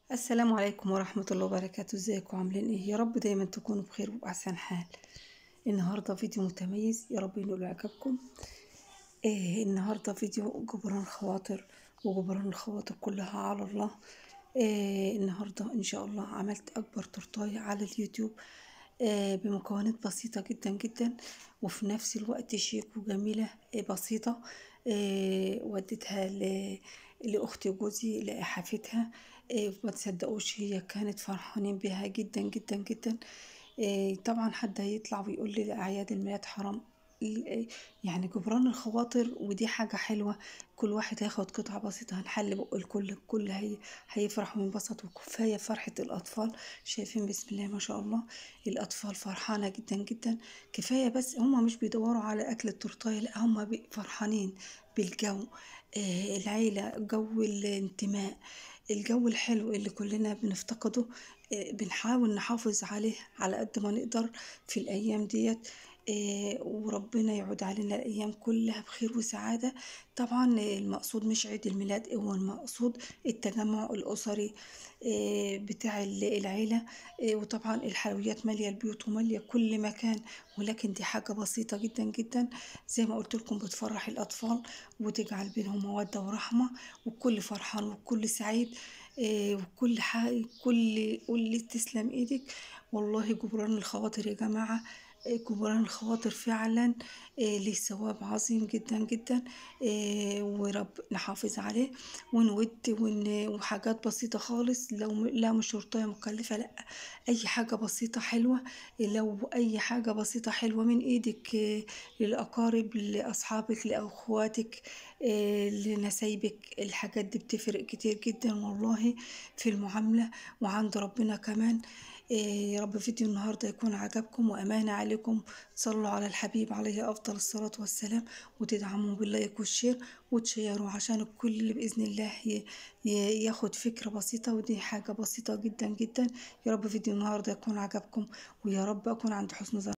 السلام عليكم ورحمة الله وبركاته ازيكم عاملين ايه يا رب دايما تكونوا بخير وبأحسن حال النهاردة فيديو متميز يا رب ينول عجبكم إيه النهاردة فيديو جبران خواطر وجبران الخواطر كلها على الله إيه النهاردة ان شاء الله عملت اكبر تورتاية على اليوتيوب إيه بمكونات بسيطة جدا جدا وفي نفس الوقت شيك وجميلة إيه بسيطة إيه وديتها ل- لأختي وجوزي لحافتها إيه ما تصدقوش هي كانت فرحانين بيها جدا جدا جدا إيه طبعا حد هيطلع ويقول لي أعياد الميلاد حرام ال- يعني جبران الخواطر ودي حاجة حلوة كل واحد هياخد قطعة بسيطة هنحل بق الكل الكل هي هيفرح وينبسط وكفاية فرحة الأطفال شايفين بسم الله ما شاء الله الأطفال فرحانة جدا جدا كفاية بس هما مش بيدوروا على أكل التورتاية لا هما بي- فرحانين بالجو آه العيلة جو الانتماء الجو الحلو اللي كلنا بنفتقده آه بنحاول نحافظ عليه على قد ما نقدر في الأيام ديت آه وربنا يعود علينا الأيام كلها بخير وسعادة طبعا المقصود مش عيد الميلاد هو المقصود التجمع الأسري آه بتاع العيلة آه وطبعا الحلويات مالية البيوت ومالية كل مكان ولكن دي حاجة بسيطة جدا جدا زي ما قلت لكم بتفرح الأطفال وتجعل بينهم مودة ورحمة والكل فرحان والكل سعيد آه وكل حاجة كل قول تسلم ايدك والله جبران الخواطر يا جماعة آه، جبران الخواطر فعلا آه، ليه ثواب عظيم جدا جدا آه، ورب نحافظ عليه ونود ون- وحاجات بسيطة خالص لو م- لا مش شرطية مكلفة لا أي حاجة بسيطة حلوة لو أي حاجة بسيطة حلوة من إيدك آه، للأقارب لأصحابك لأخواتك آه، لنسايبك الحاجات دي بتفرق كتير جدا والله في المعاملة وعند ربنا كمان آه، يا رب فيديو النهاردة يكون عجبكم وأمانة عليكم صلوا على الحبيب عليه أفضل الصلاة والسلام وتدعموا باللايك والشير وتشيروا عشان الكل اللي بإذن الله ي- ي- ياخد فكرة بسيطة ودي حاجة بسيطة جدا جدا يا رب فيديو النهاردة يكون عجبكم ويا رب أكون عند حسن ظن